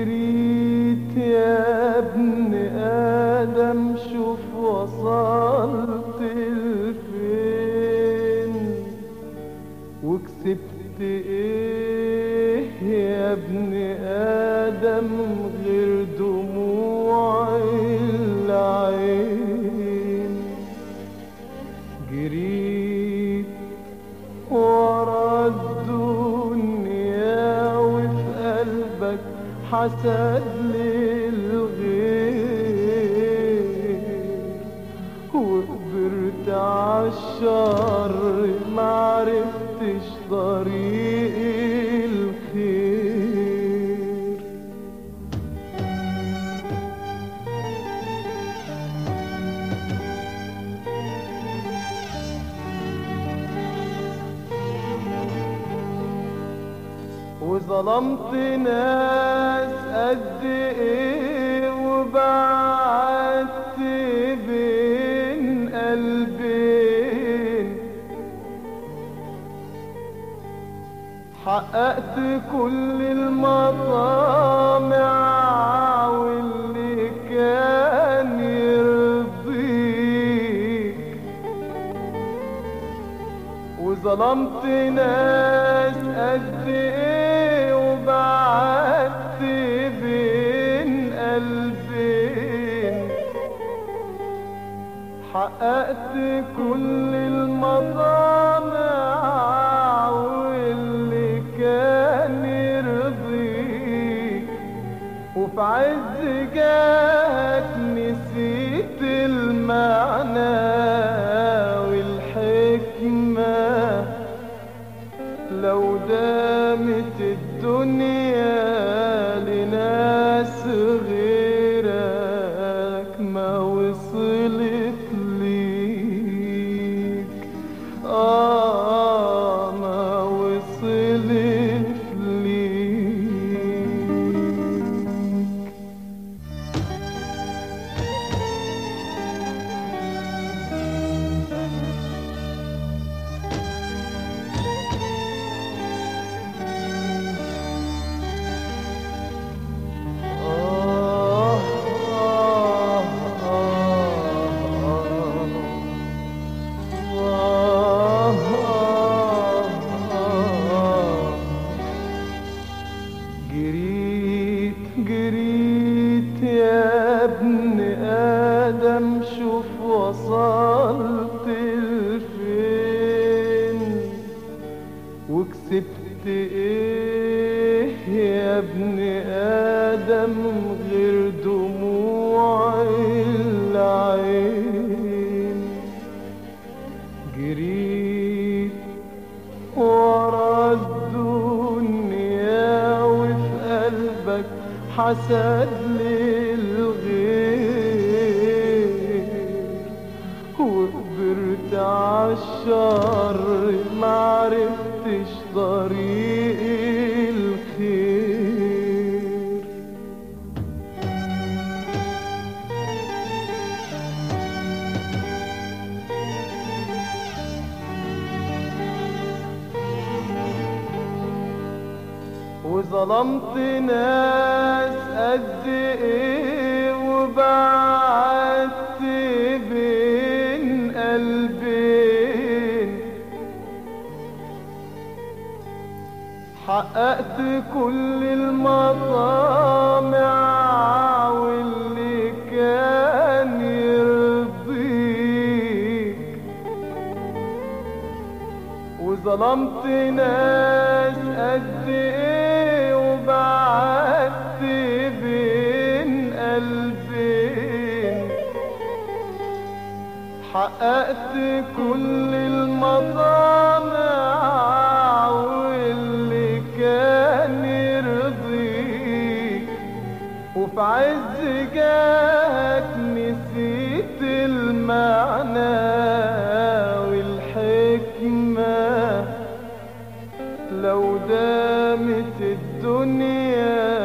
جريت يا ابن آدم شوف وصلت لفين وكسبت ايه يا ابن آدم غير دموع العين جريت ورا الدنيا وفي قلبك حسد للغير وقدرت عالشر معرفتش طريق الخير وظلمت ناس قد ايه وبعدت بين قلبين حققت كل المطامع واللي كان يرضيك وظلمت ناس قد ايه وبعدت بين قلبين حققت كل المطامع واللي كان يرضيك وفي عز جاك نسيت المعنى والحكمة لو دامت الدنيا لناس غيرك ما وصلت ليك آه ما وصلت ليك آه آه آه آه جريت جريت يا ابن آدم شوف وصلت لفين وكسبت ايه يا ابن آدم غير دموع العين جريت ورا الدنيا وفي قلبك حسد للغير وقدرت عالشر معرفتش طريق الخير وظلمت ناس قد ايه وبعدت بين قلبين حققت كل المطامع واللي كان يرضيك وظلمت ناس قد ايه وبعدت بين قلبين حققت كل المطامع واللي كان يرضيك وفي عز جاك نسيت المعنى والحكمة لو دامت الدنيا